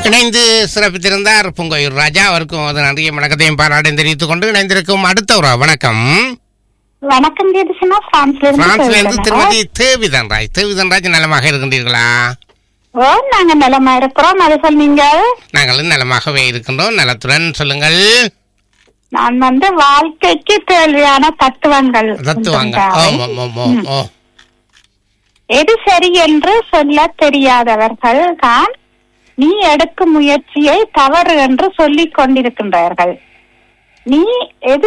இணைந்து சிறப்பித்திருந்தார் புங்கையூர் ராஜா அவருக்கும் அது நன்றிய வணக்கத்தையும் பாராட்டையும் தெரிவித்துக் கொண்டு இணைந்திருக்கும் அடுத்த ஒரு வணக்கம் வணக்கம் ஜெயதிஷனா பிரான்ஸ்ல இருந்து பிரான்ஸ்ல இருந்து பேசுறேன். திருமதி தேவிதன் ராஜ் தேவிதன் ராஜ் நலமாக இருக்கின்றீர்களா ஓ நாங்க நலமா இருக்கிறோம் அது சொன்னீங்க நாங்களும் நலமாகவே இருக்கின்றோம் நலத்துடன் சொல்லுங்கள் நான் வந்து வாழ்க்கைக்கு தேவையான தத்துவங்கள் தத்துவாங்க ஓம் ஓம் ஓம் ஓம் ஓ எது சரி என்று சொல்ல தெரியாதவர்கள் தான் நீ எடுக்கும் முயற்சியை தவறு என்று சொல்லிக் கொண்டிருக்கின்றார்கள் நீ எது